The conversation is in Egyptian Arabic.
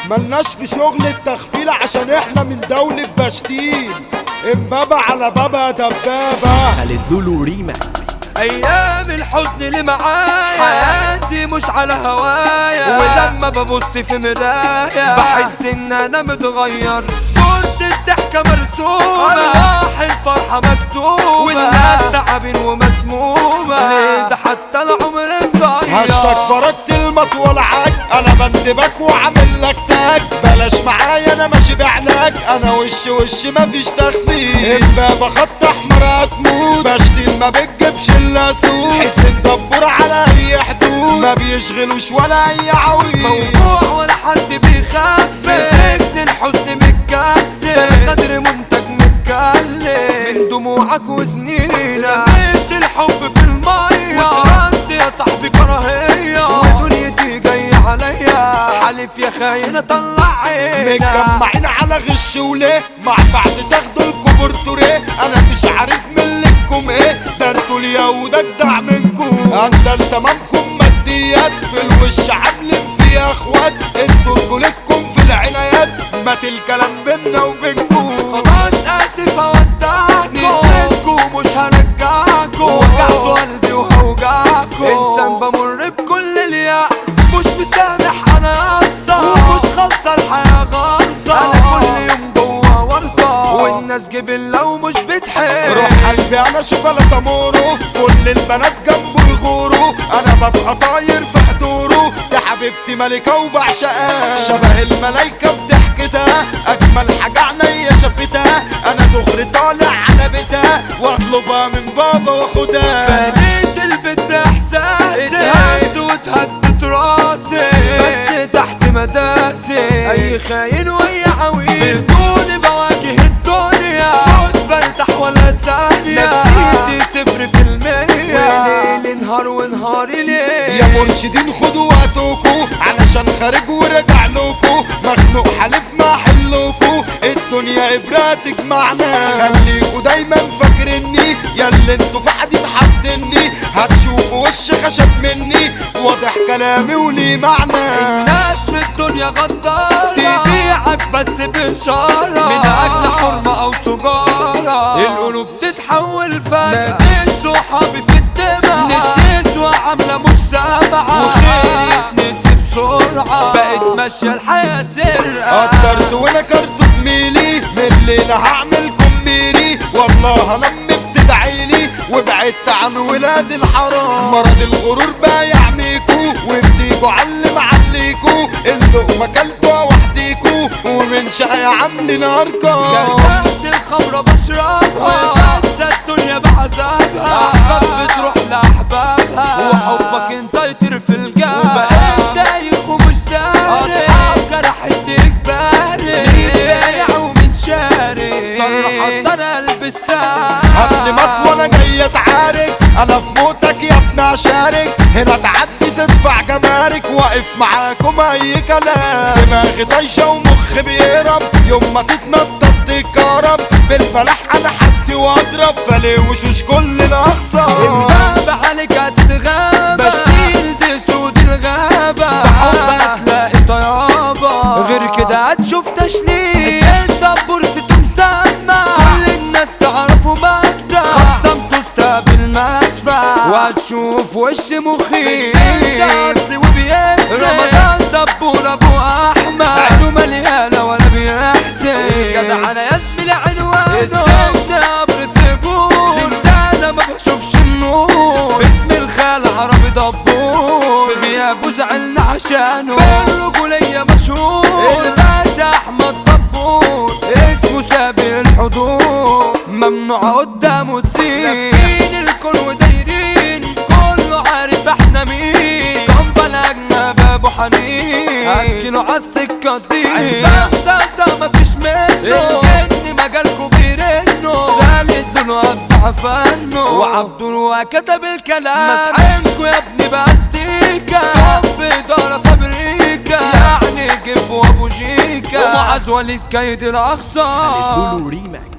ملناش في شغل التخفيل عشان احنا من دولة بشتيل امبابة على بابا دبابة خالد لولو ريماكس ايام الحزن اللي معايا حياتي مش على هوايا ولما ببص في مرايا بحس ان انا متغير صورة الضحكة مرسومة ارواح الفرحة مكتوبة والناس تعبين ومسمومة ليه ده حتى العمر هاشتاج صغير فرجت المطول عاج انا بندبك وعامل لك تاج بلاش معايا انا ماشي بعلاج انا وش وش مفيش تخفيف امبابة خط احمر هتموت بشتيل ما بتجيبش الا سوق حسين دبور على اي حدود ما بيشغلوش ولا اي عويل موضوع ولا حد بيخاف في سجن الحزن متكتل قدر منتج متكلم من دموعك وسنينك رميت الحب في المية وتركت يا صاحبي كراهية ودنيتي جاية عليا حلف يا خاين اطلع عينك متجمعين على غش وليه مع بعض تاخدوا الكبر توريه انا مش عارف ملككم ايه ده انتوا اليهود اجدع منكم انت تمامكم ماديات في الوش عاملين فيها اخوات انتوا رجولتكم في العنايات مات الكلام بينا وبينكم خلاص اسف اودعكم نسيتكم مش هرجعكم وجعتوا قلبي وهوجعكم انسان بمر بكل اليأس مش مسامح انا يا اسطى ومش خالصة الحياة غلطة انا كل يوم جوا ورطة والناس جبلة ومش بتحب روح قلبي انا شوكولاته مورو كل البنات جنبه يغوروا انا ببقى طاير في حضوره يا حبيبتي ملكه وبعشقها شبه الملايكه بضحكتها اجمل حاجه عينيا شافتها انا دغري طالع على بيتها واطلبها من بابا واخدها بنيت البيت باحساسي اتهد واتهدت راسي بس تحت مداسي اي خاين واي عويل بدون بواجه الدنيا مش برتاح ولا ثانية نفسيتي صفر في المية ليل نهار ونهاري ليل يا مرشدين خدوا وقتكوا علشان خارج ورجع لكوا مخنوق حلف ما حلكوا الدنيا ابرة تجمعنا خليكوا دايما فاكرني يا اللي انتوا في حديد حاطني هتشوفوا وش خشب مني واضح كلامي وليه معنى الناس في الدنيا غدارة تبيعك بس بإشارة من أجل حرمة أو سجارة القلوب تتحول فجأة ناديت صحابي في الدمعة نسيت وعاملة مش سامعة وخيري نسي بسرعة بقت ماشية الحياة سرقة قدرت ونكرت زميلي من الليلة هعملكم ميري والله لما بتدعيلي وبعدت عن ولاد الحرام مرض الغرور بايع ميكو وبتيجوا علم عليكو اللقمة كلتوا وحديكو ومن شقي عاملين ارقام كسبت الخمرة بشربها وبنسى الدنيا بعذابها أحباب بتروح لأحبابها وحبك انت يطير في الجو وبقيت تايه ومش داري أصحاب جرحت إجباري مين بايع ومين شاري اختار حضر قلب الساعة قبل ما اطول انا جاي اتعارك انا في موتك يا ابني اشارك هنا تعدي تدفع جمارك واقف معاكم اي كلام دماغي طايشه ومخي بيهرب يوم ما تتنطط تتكهرب بالبلح انا حدي واضرب فليه وشوش كل الاخصام الباب عليك هتتغابى بشيل دي سود الغابة بحب هتلاقي طيابة غير كده هتشوف تشليل حسين دبور ست مسمى كل الناس تعرفه مجدة خصمته استقبل مدفع وهتشوف وش مخيف اصلي وبيسرق رمضان دبور ابو احمد عينه مليانة ولا بيحسن جدع انا يا زميلي عنوانه الست قبر تجور زنزانة ما بشوفش النور اسم الخال عربي دبور في غيابه زعلنا عشانه بالرجولية مشهور الباشا احمد دبور اسمه سابق الحضور ممنوع قدامه تسير لافين الكون ودايرين كله عارف احنا مين كم بلغنا بابو حنين هنجيله عالسكة دي عزازة مفيش منه الجن مجالكوا بيرنه خالد لونه قطع فنه وعبده كتب الكلام مسحنكوا يا ابني باستيكا طب إدارة فابريكا يعني جيب وابو جيكا ومعاذ وليد كيد الاخصام لولو ريماكس